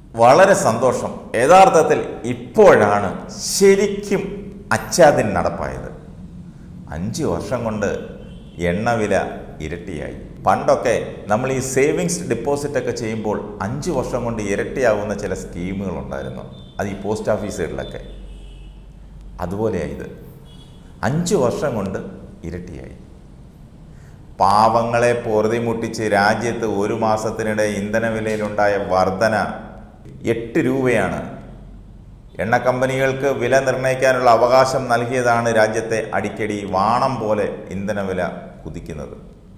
വളരെ സന്തോഷം യഥാർത്ഥത്തിൽ ഇപ്പോഴാണ് ശരിക്കും അച്ചാദിൻ നടപ്പായത് അഞ്ച് വർഷം കൊണ്ട് എണ്ണവില ഇരട്ടിയായി പണ്ടൊക്കെ നമ്മൾ ഈ സേവിങ്സ് ഡെപ്പോസിറ്റ് ഒക്കെ ചെയ്യുമ്പോൾ അഞ്ച് വർഷം കൊണ്ട് ഇരട്ടിയാവുന്ന ചില സ്കീമുകളുണ്ടായിരുന്നു അത് ഈ പോസ്റ്റ് ഓഫീസുകളിലൊക്കെ അതുപോലെയായി ഇത് അഞ്ച് വർഷം കൊണ്ട് ഇരട്ടിയായി പാവങ്ങളെ പൊറുതി മുട്ടിച്ച് രാജ്യത്ത് ഒരു മാസത്തിനിടെ ഇന്ധനവിലയിലുണ്ടായ വർധന എട്ട് രൂപയാണ് എണ്ണ കമ്പനികൾക്ക് വില നിർണ്ണയിക്കാനുള്ള അവകാശം നൽകിയതാണ് രാജ്യത്തെ അടിക്കടി വാണം പോലെ ഇന്ധനവില കുതിക്കുന്നത്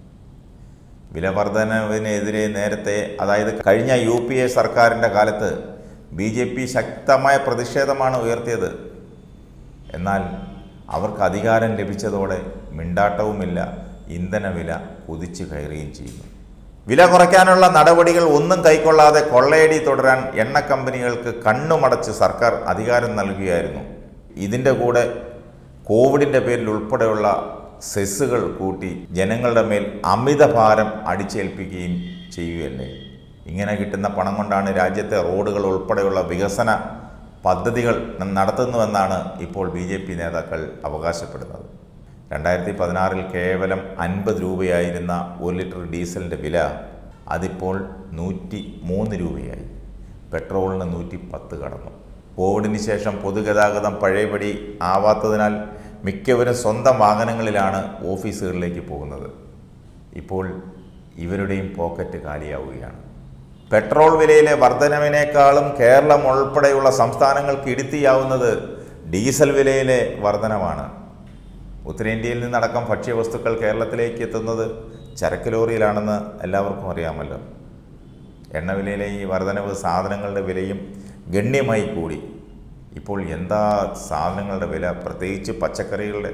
വില വർധനവിനെതിരെ നേരത്തെ അതായത് കഴിഞ്ഞ യു പി എ സർക്കാരിൻ്റെ കാലത്ത് ബി ജെ പി ശക്തമായ പ്രതിഷേധമാണ് ഉയർത്തിയത് എന്നാൽ അവർക്ക് അധികാരം ലഭിച്ചതോടെ മിണ്ടാട്ടവുമില്ല ഇന്ധനവില കുതിച്ചു കയറുകയും ചെയ്യുന്നു വില കുറയ്ക്കാനുള്ള നടപടികൾ ഒന്നും കൈക്കൊള്ളാതെ കൊള്ളയടി തുടരാൻ എണ്ണ കമ്പനികൾക്ക് കണ്ണുമടച്ച് സർക്കാർ അധികാരം നൽകുകയായിരുന്നു ഇതിൻ്റെ കൂടെ കോവിഡിൻ്റെ പേരിൽ ഉൾപ്പെടെയുള്ള സെസ്സുകൾ കൂട്ടി ജനങ്ങളുടെ മേൽ അമിതഭാരം അടിച്ചേൽപ്പിക്കുകയും ചെയ്യുകയല്ലേ ഇങ്ങനെ കിട്ടുന്ന പണം കൊണ്ടാണ് രാജ്യത്തെ റോഡുകൾ ഉൾപ്പെടെയുള്ള വികസന പദ്ധതികൾ നടത്തുന്നുവെന്നാണ് ഇപ്പോൾ ബി ജെ പി നേതാക്കൾ അവകാശപ്പെടുന്നത് രണ്ടായിരത്തി പതിനാറിൽ കേവലം അൻപത് രൂപയായിരുന്ന ഒരു ലിറ്റർ ഡീസലിൻ്റെ വില അതിപ്പോൾ നൂറ്റി മൂന്ന് രൂപയായി പെട്രോളിന് നൂറ്റി പത്ത് കടന്നു കോവിഡിന് ശേഷം പൊതുഗതാഗതം പഴയപടി ആവാത്തതിനാൽ മിക്കവരും സ്വന്തം വാഹനങ്ങളിലാണ് ഓഫീസുകളിലേക്ക് പോകുന്നത് ഇപ്പോൾ ഇവരുടെയും പോക്കറ്റ് കാലിയാവുകയാണ് പെട്രോൾ വിലയിലെ വർധനവിനേക്കാളും കേരളം ഉൾപ്പെടെയുള്ള സംസ്ഥാനങ്ങൾക്ക് ഇടുത്തിയാവുന്നത് ഡീസൽ വിലയിലെ വർധനമാണ് ഉത്തരേന്ത്യയിൽ നിന്നടക്കം ഭക്ഷ്യവസ്തുക്കൾ കേരളത്തിലേക്ക് എത്തുന്നത് ചരക്ക് ലോറിയിലാണെന്ന് എല്ലാവർക്കും അറിയാമല്ലോ എണ്ണവിലയിലെ ഈ വർധനവ് സാധനങ്ങളുടെ വിലയും ഗണ്യമായി കൂടി ഇപ്പോൾ എന്താ സാധനങ്ങളുടെ വില പ്രത്യേകിച്ച് പച്ചക്കറികളുടെ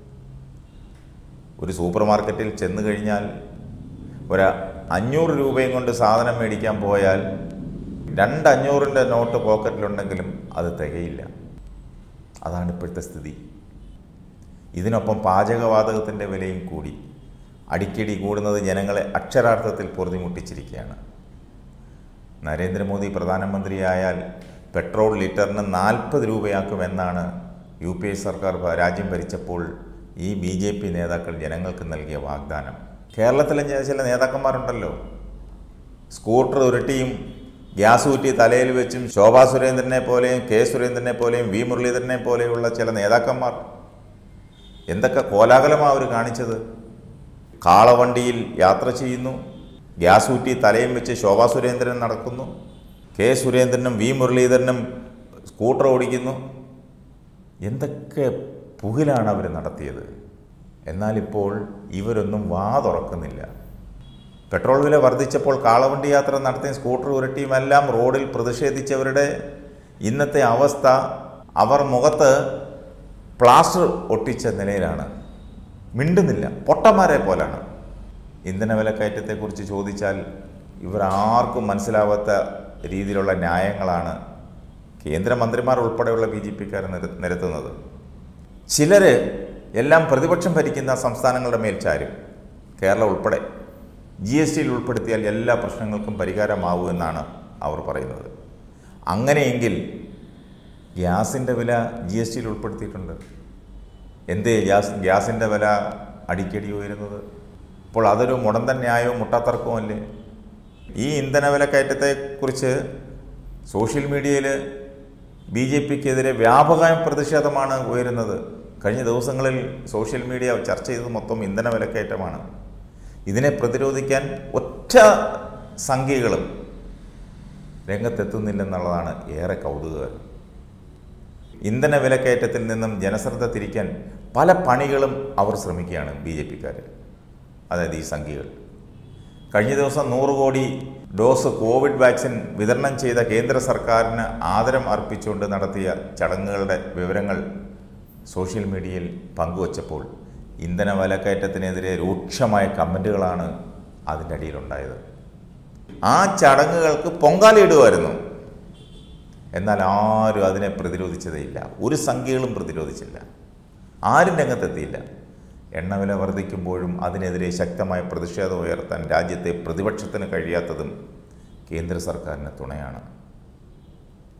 ഒരു സൂപ്പർ മാർക്കറ്റിൽ ചെന്ന് കഴിഞ്ഞാൽ ഒരു അഞ്ഞൂറ് രൂപയും കൊണ്ട് സാധനം മേടിക്കാൻ പോയാൽ രണ്ട് അഞ്ഞൂറിൻ്റെ നോട്ട് പോക്കറ്റിലുണ്ടെങ്കിലും അത് തികയില്ല അതാണ് ഇപ്പോഴത്തെ സ്ഥിതി ഇതിനൊപ്പം പാചകവാതകത്തിൻ്റെ വിലയും കൂടി അടിക്കടി കൂടുന്നത് ജനങ്ങളെ അക്ഷരാർത്ഥത്തിൽ പൊറുതിമുട്ടിച്ചിരിക്കുകയാണ് നരേന്ദ്രമോദി പ്രധാനമന്ത്രിയായാൽ പെട്രോൾ ലിറ്ററിന് നാൽപ്പത് രൂപയാക്കുമെന്നാണ് യു പി എ സർക്കാർ ഭ- രാജ്യം ഭരിച്ചപ്പോൾ ഈ ബി ജെ പി നേതാക്കൾ ജനങ്ങൾക്ക് നൽകിയ വാഗ്ദാനം കേരളത്തിലെ ചില ചില നേതാക്കന്മാരുണ്ടല്ലോ സ്കൂട്ടർ ഉരുട്ടിയും ഗ്യാസ് ഊറ്റി തലയിൽ വെച്ചും ശോഭാ സുരേന്ദ്രനെ പോലെയും കെ സുരേന്ദ്രനെ പോലെയും വി മുരളീധരനെ പോലെയുള്ള ചില നേതാക്കന്മാർ എന്തൊക്കെ കോലാഹലമാണ് അവർ കാണിച്ചത് കാളവണ്ടിയിൽ യാത്ര ചെയ്യുന്നു ഗ്യാസ് ഊറ്റി തലയും വെച്ച് ശോഭാ സുരേന്ദ്രൻ നടക്കുന്നു കെ സുരേന്ദ്രനും വി മുരളീധരനും സ്കൂട്ടർ ഓടിക്കുന്നു എന്തൊക്കെ പുകിലാണ് അവർ നടത്തിയത് എന്നാലിപ്പോൾ ഇവരൊന്നും വാ തുറക്കുന്നില്ല പെട്രോൾ വില വർദ്ധിച്ചപ്പോൾ കാളവണ്ടി യാത്ര നടത്തിയും സ്കൂട്ടർ ഉരുട്ടിയും എല്ലാം റോഡിൽ പ്രതിഷേധിച്ചവരുടെ ഇന്നത്തെ അവസ്ഥ അവർ മുഖത്ത് പ്ലാസ്റ്റർ ഒട്ടിച്ച നിലയിലാണ് മിണ്ടുന്നില്ല പൊട്ടന്മാരെ പോലാണ് ഇന്ധന വിലക്കയറ്റത്തെക്കുറിച്ച് ചോദിച്ചാൽ ഇവർ ആർക്കും മനസ്സിലാവാത്ത രീതിയിലുള്ള ന്യായങ്ങളാണ് കേന്ദ്രമന്ത്രിമാർ ഉൾപ്പെടെയുള്ള ബി ജെ പിക്കാർ നിരത്തുന്നത് ചിലർ എല്ലാം പ്രതിപക്ഷം ഭരിക്കുന്ന സംസ്ഥാനങ്ങളുടെ മേൽ ചാരും കേരളം ഉൾപ്പെടെ ജി എസ് ടിയിൽ ഉൾപ്പെടുത്തിയാൽ എല്ലാ പ്രശ്നങ്ങൾക്കും പരിഹാരമാവുമെന്നാണ് അവർ പറയുന്നത് അങ്ങനെയെങ്കിൽ ഗ്യാസിൻ്റെ വില ജി എസ് ടിയിൽ ഉൾപ്പെടുത്തിയിട്ടുണ്ട് എന്തേ ഗ്യാസ് ഗ്യാസിൻ്റെ വില അടിക്കടി ഉയരുന്നത് അപ്പോൾ അതൊരു മുടന്തൻ ന്യായവും മുട്ടാത്തർക്കവും അല്ലേ ഈ ഇന്ധന വിലക്കയറ്റത്തെക്കുറിച്ച് സോഷ്യൽ മീഡിയയിൽ ബി ജെ പിക്കെതിരെ വ്യാപകമായ പ്രതിഷേധമാണ് ഉയരുന്നത് കഴിഞ്ഞ ദിവസങ്ങളിൽ സോഷ്യൽ മീഡിയ ചർച്ച ചെയ്തത് മൊത്തം ഇന്ധന വിലക്കയറ്റമാണ് ഇതിനെ പ്രതിരോധിക്കാൻ ഒറ്റ സംഖ്യകളും രംഗത്തെത്തുന്നില്ലെന്നുള്ളതാണ് ഏറെ കൗതുകകരം ഇന്ധന വിലക്കയറ്റത്തിൽ നിന്നും ജനശ്രദ്ധ തിരിക്കാൻ പല പണികളും അവർ ശ്രമിക്കുകയാണ് ബി ജെ പിക്കാർ അതായത് ഈ സംഖ്യകൾ കഴിഞ്ഞ ദിവസം നൂറ് കോടി ഡോസ് കോവിഡ് വാക്സിൻ വിതരണം ചെയ്ത കേന്ദ്ര സർക്കാരിന് ആദരം അർപ്പിച്ചുകൊണ്ട് നടത്തിയ ചടങ്ങുകളുടെ വിവരങ്ങൾ സോഷ്യൽ മീഡിയയിൽ പങ്കുവച്ചപ്പോൾ ഇന്ധന വിലക്കയറ്റത്തിനെതിരെ രൂക്ഷമായ കമൻറ്റുകളാണ് അതിൻ്റെ അടിയിലുണ്ടായത് ആ ചടങ്ങുകൾക്ക് പൊങ്കാലയിടുമായിരുന്നു എന്നാൽ ആരും അതിനെ പ്രതിരോധിച്ചതേയില്ല ഒരു സംഖ്യകളും പ്രതിരോധിച്ചില്ല ആരും രംഗത്തെത്തിയില്ല എണ്ണവില വർദ്ധിക്കുമ്പോഴും അതിനെതിരെ ശക്തമായ പ്രതിഷേധം ഉയർത്താൻ രാജ്യത്തെ പ്രതിപക്ഷത്തിന് കഴിയാത്തതും കേന്ദ്ര സർക്കാരിന് തുണയാണ്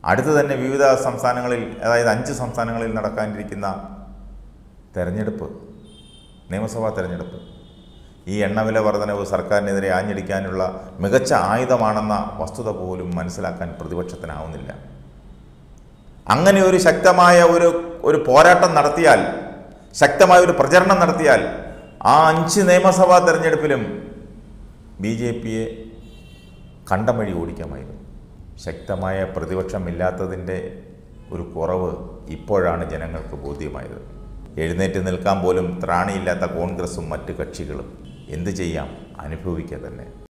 അടുത്ത് തന്നെ വിവിധ സംസ്ഥാനങ്ങളിൽ അതായത് അഞ്ച് സംസ്ഥാനങ്ങളിൽ നടക്കാനിരിക്കുന്ന തെരഞ്ഞെടുപ്പ് നിയമസഭാ തെരഞ്ഞെടുപ്പ് ഈ എണ്ണവില വർധനവ് സർക്കാരിനെതിരെ ആഞ്ഞടിക്കാനുള്ള മികച്ച ആയുധമാണെന്ന വസ്തുത പോലും മനസ്സിലാക്കാൻ പ്രതിപക്ഷത്തിനാവുന്നില്ല അങ്ങനെ ഒരു ശക്തമായ ഒരു ഒരു പോരാട്ടം നടത്തിയാൽ ശക്തമായ ഒരു പ്രചരണം നടത്തിയാൽ ആ അഞ്ച് നിയമസഭാ തെരഞ്ഞെടുപ്പിലും ബി ജെ പിയെ കണ്ടം വഴി ഓടിക്കാമായിരുന്നു ശക്തമായ പ്രതിപക്ഷമില്ലാത്തതിൻ്റെ ഒരു കുറവ് ഇപ്പോഴാണ് ജനങ്ങൾക്ക് ബോധ്യമായത് എഴുന്നേറ്റ് നിൽക്കാൻ പോലും ത്രാണിയില്ലാത്ത കോൺഗ്രസും മറ്റ് കക്ഷികളും എന്തു ചെയ്യാം അനുഭവിക്കുക തന്നെ